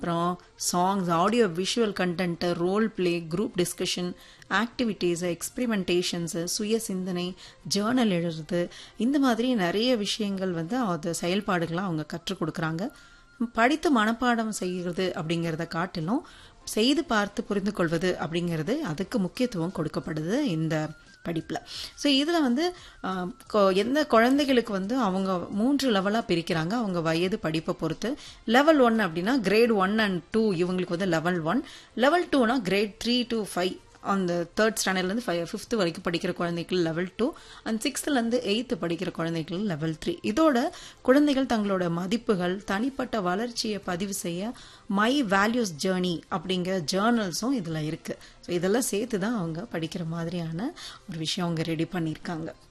அப்புறம் songs audio visual content role play group discussion activities experimentations சுய சிந்தனை Journal எழுதுறது இந்த மாதிரி நிறைய விஷயங்கள் வந்து அது செயல்பாடுகளாக அவங்க கற்றுக் கொடுக்குறாங்க படித்து மனப்பாடம் செய்கிறது அப்படிங்கிறத காட்டிலும் செய்து பார்த்து புரிந்து கொள்வது அப்படிங்கிறது அதுக்கு முக்கியத்துவம் கொடுக்கப்படுது இந்த படிப்பில் ஸோ இதில் வந்து ஆஹ், கொ- எந்த குழந்தைகளுக்கு வந்து அவங்க மூன்று லெவலாக பிரிக்கிறாங்க அவங்க வயது படிப்பை பொறுத்து லெவல் ஒன் அப்படின்னா கிரேட் ஒன் அண்ட் டூ இவங்களுக்கு வந்து லெவல் ஒன் லெவல் டூனா கிரேட் த்ரீ டு ஃபைவ் அந்த தேர்ட் ஸ்டாண்டர்ட்லேருந்து ஃபைவ் ஃபிஃப்த்து வரைக்கும் படிக்கிற குழந்தைகள் லெவல் டூ அண்ட் சிக்ஸ்த்துலேருந்து எயித்து படிக்கிற குழந்தைகள் லெவல் த்ரீ இதோட குழந்தைகள் தங்களோட மதிப்புகள் தனிப்பட்ட வளர்ச்சியை பதிவு செய்ய மை வேல்யூஸ் ஜேர்னி அப்படிங்கிற ஜேர்னல்ஸும் இதில் இருக்குது ஸோ இதெல்லாம் சேர்த்து தான் அவங்க படிக்கிற மாதிரியான ஒரு விஷயம் அவங்க ரெடி பண்ணியிருக்காங்க